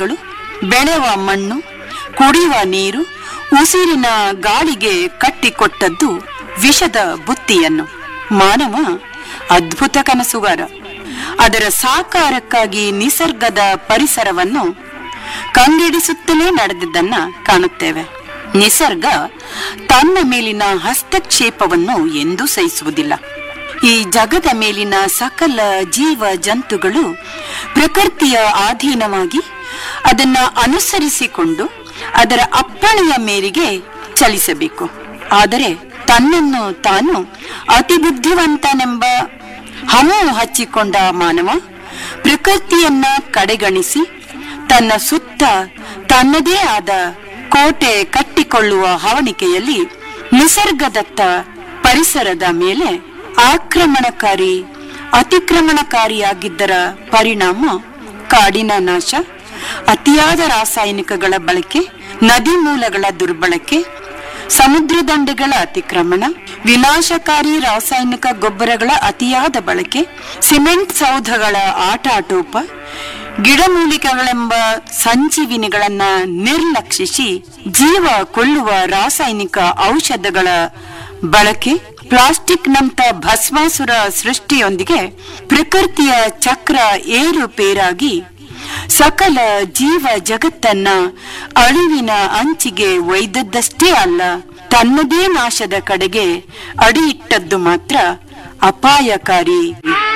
ಪ್ರಾಣಿಗಳು ಬೆಳೆವ ಮಣ್ಣು ಕುಡಿಯುವ ನೀರು ಉಸಿರಿನ ಗಾಳಿಗೆ ಕಟ್ಟಿಕೊಟ್ಟದ್ದು ವಿಷದ ಬುತ್ತಿಯನ್ನು ಮಾನವ ಅದ್ಭುತ ಕನಸುಗಾರ ಅದರ ಸಾಕಾರಕ್ಕಾಗಿ ನಿಸರ್ಗದ ಪರಿಸರವನ್ನು ಕಂಗೆಡಿಸುತ್ತಲೇ ನಡೆದಿದ್ದನ್ನ ಕಾಣುತ್ತೇವೆ ನಿಸರ್ಗ ತನ್ನ ಮೇಲಿನ ಹಸ್ತಕ್ಷೇಪವನ್ನು ಎಂದೂ ಸಹಿಸುವುದಿಲ್ಲ ಈ ಜಗದ ಮೇಲಿನ ಸಕಲ ಜೀವ ಜಂತುಗಳು ಪ್ರಕೃತಿಯ ಅಧೀನವಾಗಿ ಅದನ್ನ ಅನುಸರಿಸಿಕೊಂಡು ಅದರ ಅಪ್ಪಣೆಯ ಮೇರೆಗೆ ಚಲಿಸಬೇಕು ಆದರೆ ತನ್ನನ್ನು ತಾನು ಅತಿ ಬುದ್ಧಿವಂತನೆಂಬ ಹಮು ಹಚ್ಚಿಕೊಂಡ ಮಾನವ ಪ್ರಕೃತಿಯನ್ನ ಕಡೆಗಣಿಸಿ ತನ್ನ ಸುತ್ತ ತನ್ನದೇ ಆದ ಕೋಟೆ ಕಟ್ಟಿಕೊಳ್ಳುವ ಹವಣಿಕೆಯಲ್ಲಿ ನಿಸರ್ಗದತ್ತ ಪರಿಸರದ ಮೇಲೆ ಆಕ್ರಮಣಕಾರಿ ಅತಿಕ್ರಮಣಕಾರಿಯಾಗಿದ್ದರ ಪರಿಣಾಮ ಕಾಡಿನ ನಾಶ ಅತಿಯಾದ ರಾಸಾಯನಿಕಗಳ ಬಳಕೆ ನದಿ ಮೂಲಗಳ ದುರ್ಬಳಕೆ ಸಮುದ್ರ ದಂಡೆಗಳ ಅತಿಕ್ರಮಣ ವಿನಾಶಕಾರಿ ರಾಸಾಯನಿಕ ಗೊಬ್ಬರಗಳ ಅತಿಯಾದ ಬಳಕೆ ಸಿಮೆಂಟ್ ಸೌಧಗಳ ಆಟಾಟೋಪ ಗಿಡಮೂಲಿಕೆಗಳೆಂಬ ಸಂಜೀವಿನಿಗಳನ್ನ ನಿರ್ಲಕ್ಷಿಸಿ ಜೀವ ಕೊಲ್ಲುವ ರಾಸಾಯನಿಕ ಔಷಧಗಳ ಬಳಕೆ ಪ್ಲಾಸ್ಟಿಕ್ನಂತ ಭಸ್ಮಾಸುರ ಸೃಷ್ಟಿಯೊಂದಿಗೆ ಪ್ರಕೃತಿಯ ಚಕ್ರ ಏರುಪೇರಾಗಿ ಸಕಲ ಜೀವ ಜಗತ್ತನ್ನ ಅಳಿವಿನ ಅಂಚಿಗೆ ಒಯ್ದದ್ದಷ್ಟೇ ಅಲ್ಲ ತನ್ನದೇ ನಾಶದ ಕಡೆಗೆ ಅಡಿಯಿಟ್ಟದ್ದು ಮಾತ್ರ ಅಪಾಯಕಾರಿ